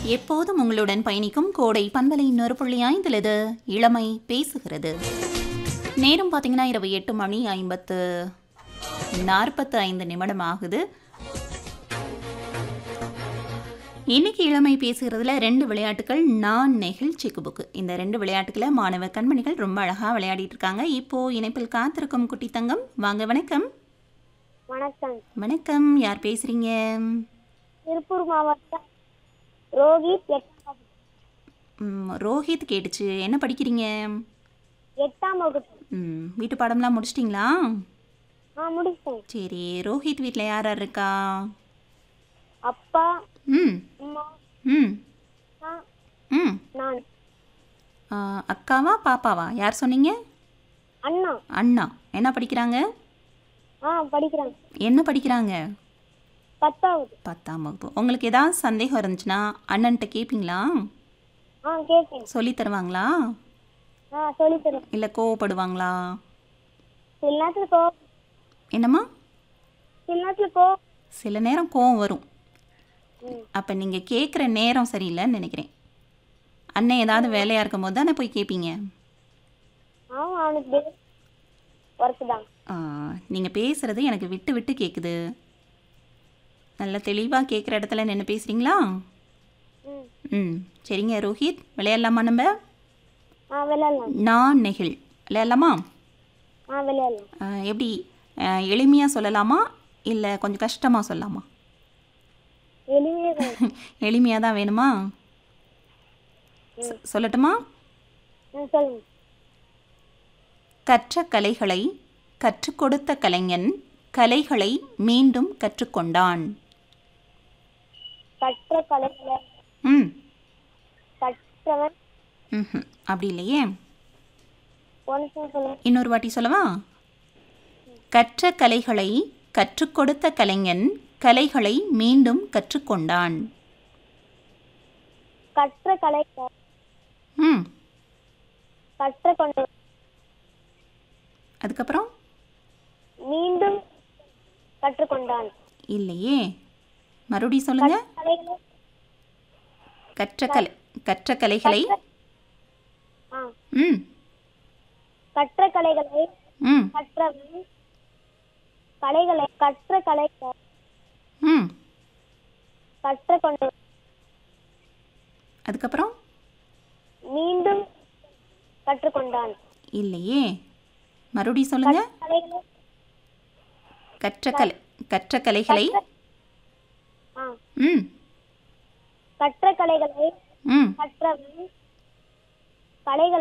எப்போதும் உங்களுடன் பயணிக்கும் கோடை பண்பலை இன்னொரு புள்ளி ஐந்தில் இது இளமை பேசுகிறது நேரம் பார்த்தீங்கன்னா இரவு எட்டு மணி ஐம்பத்து நாற்பத்து ஐந்து நிமிடம் ஆகுது இன்னைக்கு இளமை பேசுகிறதுல ரெண்டு விளையாட்டுகள் நான் நெகிழ்ச்சி குபுக்கு இந்த ரெண்டு விளையாட்டுகளை மாணவ கண்மணிகள் ரொம்ப அழகாக விளையாடிட்டு இருக்காங்க இப்போ இணைப்பில் காத்திருக்கும் குட்டி தங்கம் வாங்க வணக்கம் வணக்கம் வணக்கம் யார் பேசுறீங்க திருப்பூர் மாவட்டம் ரோஹித் எட்டாம் வகுப்பு. ம், ரோஹித் கேட்டுச்சு என்ன படிக்கிறீங்க எட்டாம் வகுப்பு ம், வீட்டு பாடம்லாம் முடிச்சிட்டிங்களா ஆ முடிச்சேன் சரி ரோஹித் வீட்டில் யார் யார் இருக்கா அப்பா ம் அம்மா ம் ஆ, ம் நான் ஆ, அக்காவா பாப்பாவா யார் சொன்னீங்க அண்ணா அண்ணா என்ன படிக்கிறாங்க ஆ படிக்கிறாங்க என்ன படிக்கிறாங்க பத்தாவது பத்தாம் வகுப்பு உங்களுக்கு ஏதாவது சந்தேகம் இருந்துச்சுன்னா அண்ணன்ட்ட கேட்பீங்களா ஆ கேட்பேன் சொல்லி தருவாங்களா ஆ சொல்லித் தருவேன் இல்லை கோவப்படுவாங்களா சில நேரத்தில் கோ என்னம்மா சில நேரத்தில் கோ சில நேரம் கோவம் வரும் ம். அப்போ நீங்கள் கேட்குற நேரம் சரியில்லைன்னு நினைக்கிறேன் அண்ணன் ஏதாவது வேலையாக இருக்கும் போது தானே போய் கேட்பீங்க அவன் அவனுக்கு ஒர்க்கு தான் நீங்கள் பேசுகிறது எனக்கு விட்டு விட்டு கேட்குது நல்லா தெளிவாக கேட்குற இடத்துல நின்று பேசுகிறீங்களா ம் ம் சரிங்க ரோஹித் விளையாடலாமா நம்ம ஆ விளையாடலாம் நான் நெகிழ் விளையாடலாமா ஆ விளையாடலாம் ஆ, எப்படி எளிமையாக சொல்லலாமா இல்லை கொஞ்சம் கஷ்டமாக சொல்லலாமா எளிமையாக எளிமையாக தான் வேணுமா சொ- சொல்லட்டுமா ம் சொல்லுங்க கற்ற கலைகளை கற்றுக் கொடுத்த கலைஞன் கலைகளை மீண்டும் கற்றுக்கொண்டான் கற்ற கலைகளை ம் கற்றவன் ம்ஹும். அப்படி இல்லையே ஒரு நிமிஷம் சொல்லுங்க இன்னொரு வாட்டி சொல்லவா கற்ற கலைகளை கற்றுக் கொடுத்த கலைஞன் கலைகளை மீண்டும் கற்றுக்கொண்டான் கற்ற கலை ம் கற்ற கொண்டு அதுக்கப்புறம் மீண்டும் கற்றுக்கொண்டான் இல்லையே மறுபடியும் சொல்லுங்க கலைகளை கற்ற கலை கற்ற கலைகளை ஆ ம் கற்ற கலைகளை ம் கற்றவன் கலைகளை கற்ற கலை ம் கற்ற கொண்டு அதுக்கப்புறம் மீண்டும் கற்றுக்கொண்டான் இல்லையே மறுபடியும் சொல்லுங்க கலைகளை கற்ற கலை கற்ற கலைகளை ஆ ம் கற்ற கலைகளை ம் கற்றவன் கலைகளை